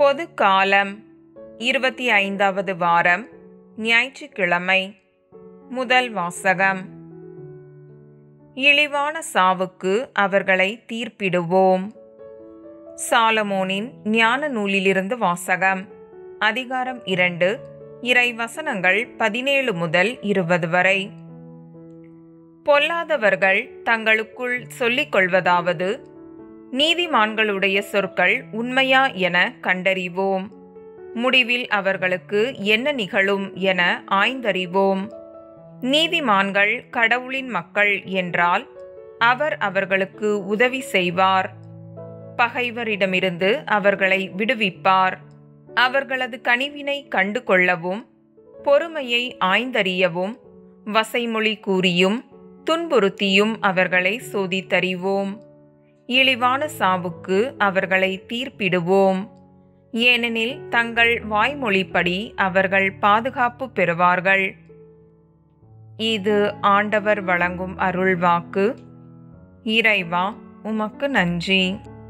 பொது காலம் இருபத்தி ஐந்தாவது வாரம் ஞாயிற்றுக்கிழமை முதல் வாசகம் இழிவான சாவுக்கு அவர்களை தீர்ப்பிடுவோம் சாலமோனின் ஞான நூலிலிருந்து வாசகம் அதிகாரம் இரண்டு இறை வசனங்கள் பதினேழு முதல் இருபது வரை பொல்லாதவர்கள் தங்களுக்குள் சொல்லிக் கொள்வதாவது நீதிமான்களுடைய சொற்கள் உண்மையா என கண்டறிவோம் முடிவில் அவர்களுக்கு என்ன நிகழும் என ஆய்ந்தறிவோம் நீதிமான்கள் கடவுளின் மக்கள் என்றால் அவர் அவர்களுக்கு உதவி செய்வார் பகைவரிடமிருந்து அவர்களை விடுவிப்பார் அவர்களது கனிவினை கண்டு கொள்ளவும் பொறுமையை ஆய்ந்தறியவும் வசைமொழி கூறியும் துன்புறுத்தியும் அவர்களை சோதித்தறிவோம் இழிவான சாவுக்கு அவர்களை தீர்ப்பிடுவோம் ஏனெனில் தங்கள் வாய்மொழிப்படி அவர்கள் பாதுகாப்பு பெறுவார்கள் இது ஆண்டவர் வழங்கும் அருள்வாக்கு இறைவா உமக்கு நன்றி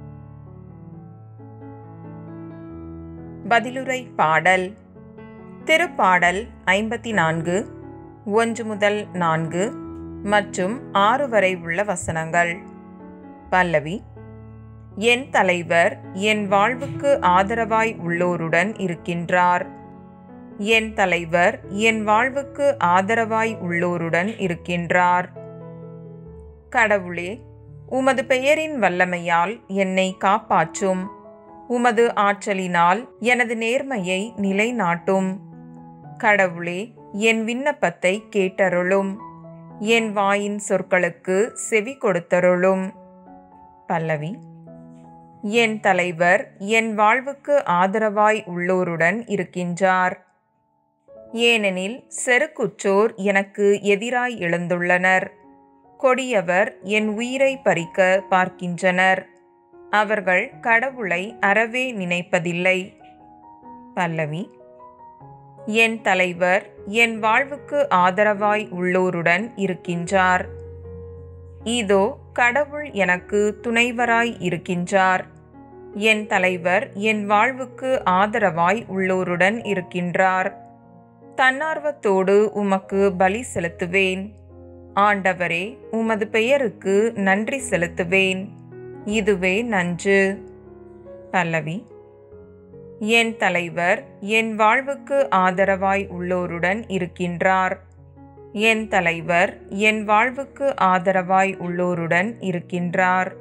பதிலுரை பாடல் திருப்பாடல் ஐம்பத்தி நான்கு ஒன்று முதல் நான்கு மற்றும் ஆறு வரை உள்ள வசனங்கள் பல்லவி என் தலைவர் என் வாழ்வுக்கு ஆதரவாய் உள்ளோருடன் இருக்கின்றார் என் தலைவர் என் வாழ்வுக்கு ஆதரவாய் உள்ளோருடன் இருக்கின்றார் கடவுளே உமது பெயரின் வல்லமையால் என்னை காப்பாற்றும் உமது ஆற்றலினால் எனது நேர்மையை நிலைநாட்டும் கடவுளே என் விண்ணப்பத்தை கேட்டருளும் என் வாயின் சொற்களுக்கு செவி கொடுத்தருளும் பல்லவி என் தலைவர் என் வாழ்வுக்கு ஆதரவாய் உள்ளோருடன் இருக்கின்றார் ஏனெனில் செருக்குற்றோர் எனக்கு எதிராய் எழுந்துள்ளனர் கொடியவர் என் உயிரை பறிக்க பார்க்கின்றனர் அவர்கள் கடவுளை அறவே நினைப்பதில்லை பல்லவி என் தலைவர் என் வாழ்வுக்கு ஆதரவாய் உள்ளோருடன் இருக்கின்றார் இதோ கடவுள் எனக்கு துணைவராய் இருக்கின்றார் என் தலைவர் என் வாழ்வுக்கு ஆதரவாய் உள்ளோருடன் இருக்கின்றார் தன்னார்வத்தோடு உமக்கு பலி செலுத்துவேன் ஆண்டவரே உமது பெயருக்கு நன்றி செலுத்துவேன் இதுவே நன்று பல்லவி என் தலைவர் என் வாழ்வுக்கு ஆதரவாய் உள்ளோருடன் இருக்கின்றார் என் தலைவர் என் வாழ்வுக்கு ஆதரவாய் உள்ளோருடன் இருக்கின்றார்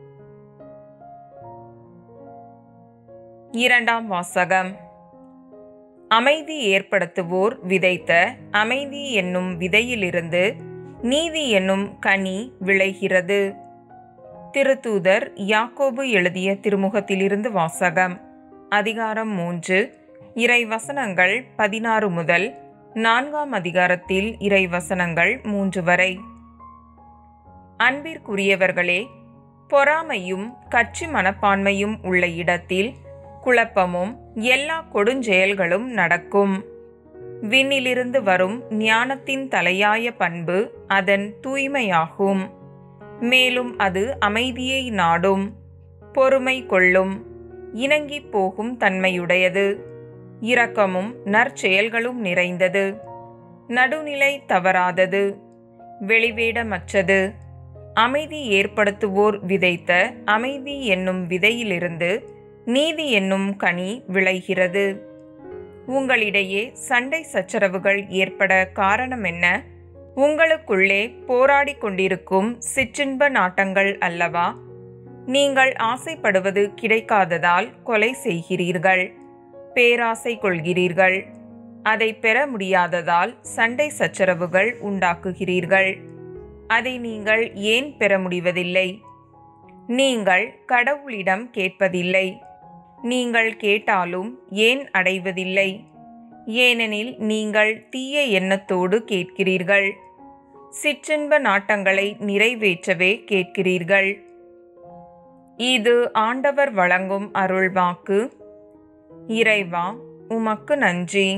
இரண்டாம் வாசகம் அமைதி ஏற்படுத்துவோர் விதைத்த அமைதி என்னும் விதையிலிருந்து நீதி என்னும் கனி விளைகிறது திருத்தூதர் யாக்கோபு எழுதிய திருமுகத்திலிருந்து வாசகம் அதிகாரம் மூன்று இறை வசனங்கள் பதினாறு முதல் நான்காம் அதிகாரத்தில் இறை வசனங்கள் மூன்று வரை அன்பிற்குரியவர்களே பொறாமையும் கட்சி மனப்பான்மையும் உள்ள இடத்தில் குழப்பமும் எல்லா கொடுஞ்செயல்களும் நடக்கும் விண்ணிலிருந்து வரும் ஞானத்தின் தலையாய பண்பு அதன் தூய்மையாகும் மேலும் அது அமைதியை நாடும் பொறுமை கொள்ளும் இணங்கி போகும் தன்மையுடையது இரக்கமும் நற்செயல்களும் நிறைந்தது நடுநிலை தவறாதது வெளிவேடமற்றது அமைதி ஏற்படுத்துவோர் விதைத்த அமைதி என்னும் விதையிலிருந்து நீதி என்னும் கனி விளைகிறது உங்களிடையே சண்டை சச்சரவுகள் ஏற்பட காரணம் என்ன உங்களுக்குள்ளே போராடி கொண்டிருக்கும் சிற்றின்ப நாட்டங்கள் அல்லவா நீங்கள் ஆசைப்படுவது கிடைக்காததால் கொலை செய்கிறீர்கள் பேராசை கொள்கிறீர்கள் அதை பெற முடியாததால் சண்டை சச்சரவுகள் உண்டாக்குகிறீர்கள் அதை நீங்கள் ஏன் பெற முடிவதில்லை நீங்கள் கடவுளிடம் கேட்பதில்லை நீங்கள் கேட்டாலும் ஏன் அடைவதில்லை ஏனெனில் நீங்கள் தீய எண்ணத்தோடு கேட்கிறீர்கள் சிற்றின்ப நாட்டங்களை நிறைவேற்றவே கேட்கிறீர்கள் இது ஆண்டவர் வழங்கும் அருள்வாக்கு இறைவா உமக்கு நன்றி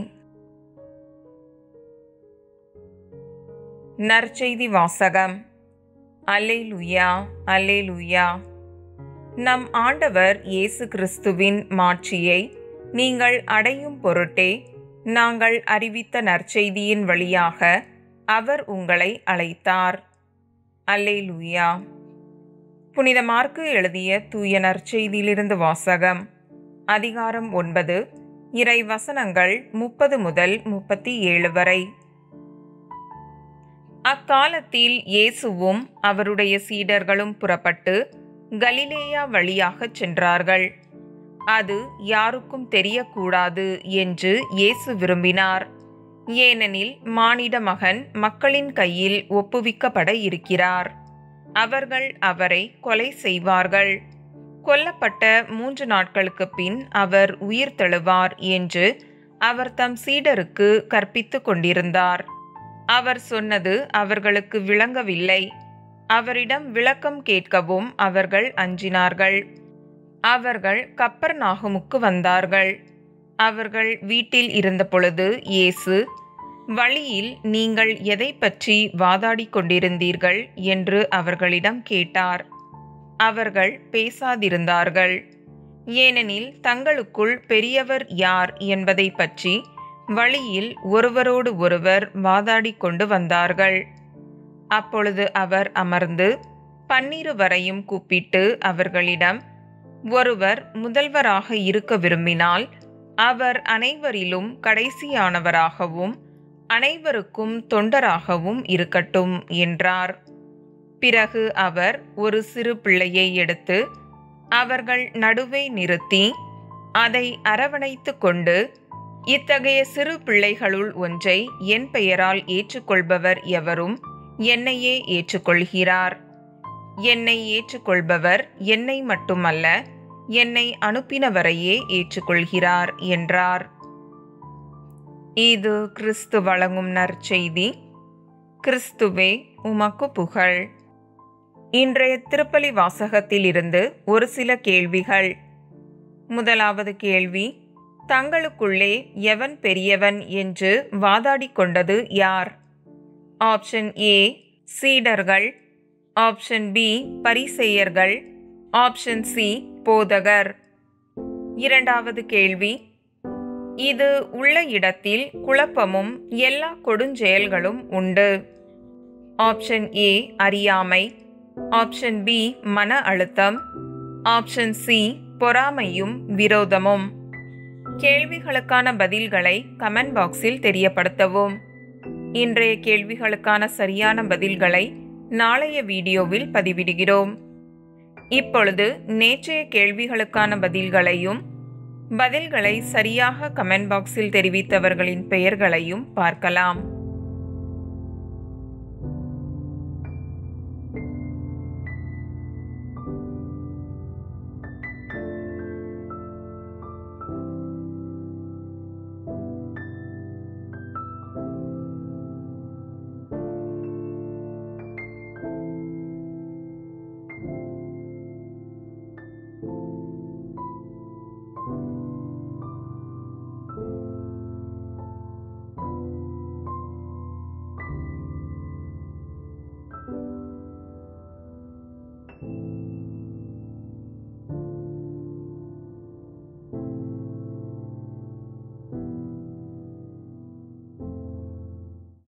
நற்செய்தி வாசகம் அல்லேலுயா அல்லேலுயா நம் ஆண்டவர் இயேசு கிறிஸ்துவின் மாட்சியை நீங்கள் அடையும் பொருட்டே நாங்கள் அறிவித்த நற்செய்தியின் வழியாக அவர் உங்களை அழைத்தார் அல்லேலூயா புனித மார்க்கு எழுதிய தூய நற்செய்தியிலிருந்து வாசகம் அதிகாரம் ஒன்பது இறை வசனங்கள் முப்பது முதல் முப்பத்தி ஏழு வரை அக்காலத்தில் இயேசுவும் அவருடைய சீடர்களும் புறப்பட்டு கலிலேயா வழியாகச் சென்றார்கள் அது யாருக்கும் தெரியக்கூடாது என்று இயேசு விரும்பினார் ஏனெனில் மானிட மகன் மக்களின் கையில் ஒப்புவிக்கப்பட இருக்கிறார் அவர்கள் அவரை கொலை செய்வார்கள் கொல்லப்பட்ட மூன்று நாட்களுக்கு பின் அவர் உயிர் தெழுவார் என்று அவர் தம் சீடருக்கு கற்பித்து கொண்டிருந்தார் அவர் சொன்னது அவர்களுக்கு விளங்கவில்லை அவரிடம் விளக்கம் கேட்கவும் அவர்கள் அஞ்சினார்கள் அவர்கள் கப்பர் நாகமுக்கு வந்தார்கள் அவர்கள் வீட்டில் இருந்தபொழுது இயேசு வழியில் நீங்கள் எதை பற்றி வாதாடிக் கொண்டிருந்தீர்கள் என்று அவர்களிடம் கேட்டார் அவர்கள் பேசாதிருந்தார்கள் ஏனெனில் தங்களுக்குள் பெரியவர் யார் என்பதை பற்றி வழியில் ஒருவரோடு ஒருவர் வாதாடிக் கொண்டு வந்தார்கள் அப்பொழுது அவர் அமர்ந்து பன்னிருவரையும் கூப்பிட்டு அவர்களிடம் ஒருவர் முதல்வராக இருக்க விரும்பினால் அவர் அனைவரிலும் கடைசியானவராகவும் அனைவருக்கும் தொண்டராகவும் இருக்கட்டும் என்றார் பிறகு அவர் ஒரு சிறு பிள்ளையை எடுத்து அவர்கள் நடுவே நிறுத்தி அதை அரவணைத்து கொண்டு இத்தகைய சிறு பிள்ளைகளுள் ஒன்றை என் பெயரால் ஏற்றுக்கொள்பவர் எவரும் என்னையே ஏற்றுக்கொள்கிறார் என்னை ஏற்றுக்கொள்பவர் என்னை மட்டுமல்ல என்னை அனுப்பினவரையே ஏற்றுக்கொள்கிறார் என்றார் இது கிறிஸ்து வழங்கும் நற்செய்தி கிறிஸ்துவே உமக்கு புகழ் இன்றைய திருப்பலி வாசகத்திலிருந்து ஒரு சில கேள்விகள் முதலாவது கேள்வி தங்களுக்குள்ளே எவன் பெரியவன் என்று வாதாடிக் கொண்டது யார் ஆப்ஷன் ஏ சீடர்கள் ஆப்ஷன் பி பரிசெயர்கள் ஆப்ஷன் சி போதகர் இரண்டாவது கேள்வி இது உள்ள இடத்தில் குழப்பமும் எல்லா கொடுஞ்செயல்களும் உண்டு ஆப்ஷன் ஏ அறியாமை ஆப்ஷன் பி மன அழுத்தம் ஆப்ஷன் சி பொறாமையும் விரோதமும் கேள்விகளுக்கான பதில்களை கமெண்ட் பாக்ஸில் தெரியப்படுத்தவும் இன்றைய கேள்விகளுக்கான சரியான பதில்களை நாளைய வீடியோவில் பதிவிடுகிறோம் இப்பொழுது நேற்றைய கேள்விகளுக்கான பதில்களையும் பதில்களை சரியாக கமெண்ட் பாக்ஸில் தெரிவித்தவர்களின் பெயர்களையும் பார்க்கலாம்